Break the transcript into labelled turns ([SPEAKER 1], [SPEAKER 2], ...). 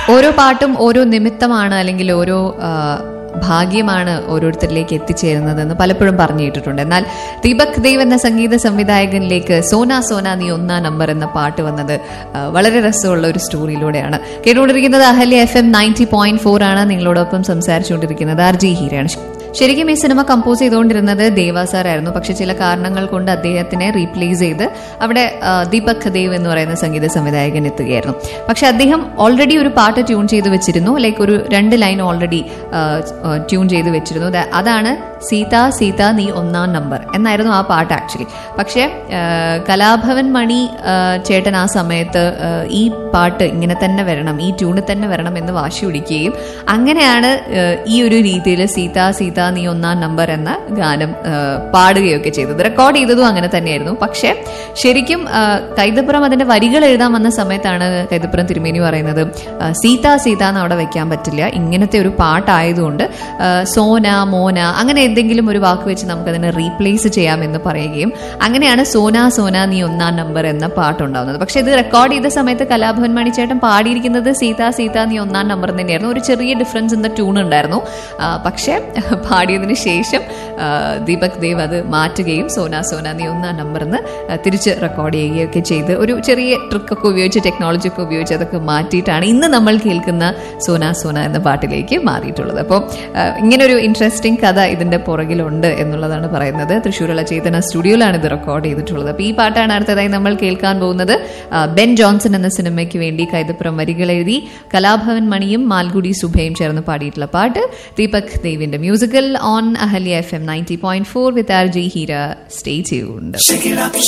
[SPEAKER 1] ഓരോ പാട്ടും ഓരോ നിമിത്തമാണ് അല്ലെങ്കിൽ ഓരോ ആ, ഭാഗ്യമാണ് ഓരോരുത്തരിലേക്ക് എത്തിച്ചേരുന്നതെന്ന് പലപ്പോഴും പറഞ്ഞു കേട്ടിട്ടുണ്ട് എന്നാൽ ദീപക് ദേവ് എന്ന സംഗീത സംവിധായകനിലേക്ക് സോന സോന നീ ഒന്നാം നമ്പർ എന്ന പാട്ട് വന്നത് ആ, വളരെ രസമുള്ള ഒരു സ്റ്റോറിയിലൂടെയാണ് കേട്ടുകൊണ്ടിരിക്കുന്നത് Ahalya F M ninety point four ആണ് നിങ്ങളോടൊപ്പം സംസാരിച്ചുകൊണ്ടിരിക്കുന്നത് ആർ ജി ഹീരയാണ് ശരിക്കും ഈ സിനിമ കമ്പോസ് ചെയ്തുകൊണ്ടിരുന്നത് ദേവാ സാർ ആയിരുന്നു പക്ഷെ ചില കാരണങ്ങൾ കൊണ്ട് അദ്ദേഹത്തിനെ റീപ്ലേസ് ചെയ്ത് അവിടെ ആ, ദീപക് ദേവ് എന്ന് പറയുന്ന സംഗീത സംവിധായകൻ എത്തുകയായിരുന്നു പക്ഷെ അദ്ദേഹം ഓൾറെഡി ഒരു പാട്ട് ട്യൂൺ ചെയ്ത് വെച്ചിരുന്നു ലൈക്ക് ഒരു രണ്ട് ലൈൻ ഓൾറെഡി ട്യൂൺ ചെയ്ത് വെച്ചിരുന്നു ദാ- അതാണ് സീത സീത നീ ഒന്നാം നമ്പർ എന്നായിരുന്നു ആ പാട്ട് ആക്ച്വലി പക്ഷേ ആ, കലാഭവൻ മണി ആ, ചേട്ടൻ ആ സമയത്ത് ആ, ഈ പാട്ട് ഇങ്ങനെ തന്നെ വരണം ഈ ട്യൂണിൽ തന്നെ വരണം എന്ന് വാശി പിടിക്കുകയും അങ്ങനെയാണ് ആ, ഈ ഒരു രീതിയിൽ സീത സീത നീ ഒന്നാം നമ്പർ എന്ന ഗാനം ആ, പാടുകയൊക്കെ ചെയ്തത് റെക്കോർഡ് ചെയ്തതും അങ്ങനെ തന്നെയായിരുന്നു പക്ഷേ ശരിക്കും ആ, കൈതപ്പുറം അതിന്റെ വരികൾ എഴുതാൻ വന്ന സമയത്താണ് കൈതപ്പുറം തിരുമേനി പറയുന്നത് ആ, സീത സീത എന്ന് അവിടെ വെക്കാൻ പറ്റില്ല ഇങ്ങനത്തെ ഒരു പാട്ടായതുകൊണ്ട് ആ, സോന മോന അങ്ങനെ എന്തെങ്കിലും ഒരു വാക്ക് വെച്ച് നമുക്കതിനെ റീപ്ലേസ് ചെയ്യാമെന്ന് പറയുകയും അങ്ങനെയാണ് സോന സോന നീ ഒന്നാം നമ്പർ എന്ന പാട്ടുണ്ടാവുന്നത് പക്ഷെ ഇത് റെക്കോർഡ് ചെയ്ത സമയത്ത് കലാഭവൻ മണിച്ചേട്ടൻ പാടിയിരിക്കുന്നത് സീത സീത നീ ഒന്നാം നമ്പർ തന്നെയായിരുന്നു ഒരു ചെറിയ ഡിഫറൻസ് ഇൻ ദ ട്യൂൺ ഉണ്ടായിരുന്നു ആ, പക്ഷേ പാടിയതിന് ശേഷം ആ, ദീപക് ദേവ് അത് മാറ്റുകയും സോന സോന നീ ഒന്നാം നമ്പറിന്ന് തിരിച്ച് റെക്കോർഡ് ചെയ്യുകയൊക്കെ ചെയ്ത് ഒരു ചെറിയ ട്രിക്കൊക്കെ ഉപയോഗിച്ച് ടെക്നോളജി ഒക്കെ ഉപയോഗിച്ച് അതൊക്കെ മാറ്റിയിട്ടാണ് ഇന്ന് നമ്മൾ കേൾക്കുന്ന സോന സോന എന്ന പാട്ടിലേക്ക് മാറിയിട്ടുള്ളത് അപ്പോൾ ഇങ്ങനെ ഒരു ഇൻട്രസ്റ്റിംഗ് കഥ ഇതിന്റെ പുറകിലുണ്ട് എന്നുള്ളതാണ് പറയുന്നത് തൃശ്ശൂരുള്ള ചേതന സ്റ്റുഡിയോയിലാണ് ഇത് റെക്കോർഡ് ചെയ്തിട്ടുള്ളത് അപ്പോൾ ഈ പാട്ടാണ് അടുത്തതായി നമ്മൾ കേൾക്കാൻ പോകുന്നത് ആ, ബെൻ ജോൺസൺ എന്ന സിനിമയ്ക്ക് വേണ്ടി കൈതപ്പുറം വരികൾ എഴുതി കലാഭവൻ മണിയും മാൽഗുഡി സുഭയും ചേർന്ന് പാടിയിട്ടുള്ള പാട്ട് ദീപക് ദേവിന്റെ musical on Ahalya F M ninety point four with R G Heera stay ചെയ്യുന്നുണ്ട്
[SPEAKER 2] Shake it up,